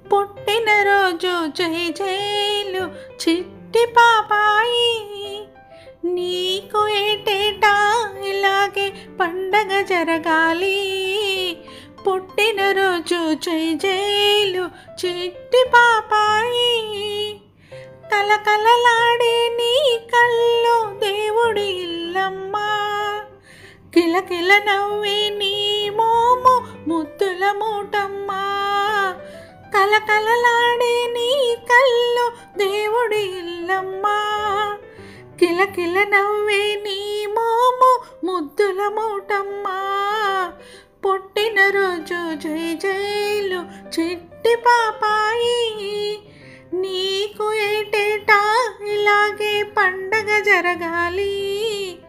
పుట్టినరోజు జై జైలు చిట్టి పాపాయి నీకు ఏటేటా ఇలాగే పండగ జరగాలి పుట్టినరోజు జై జైలు చిట్టి పాపాయి కలకలలాడే నీ కళ్ళు దేవుడి ఇల్లమ్మా కిలకిల నవ్వే నీ మోము ముద్దుల మూటమ్మా కలకలలాడే నీ కళ్ళు దేవుడి ఇల్లమ్మా కిలకిల నవ్వే నీ మోము ముద్దుల మూటమ్మా పుట్టినరోజు జై జైలు చిట్టి పాపాయి నీకు ఏటేటా ఇలాగే పండగ జరగాలి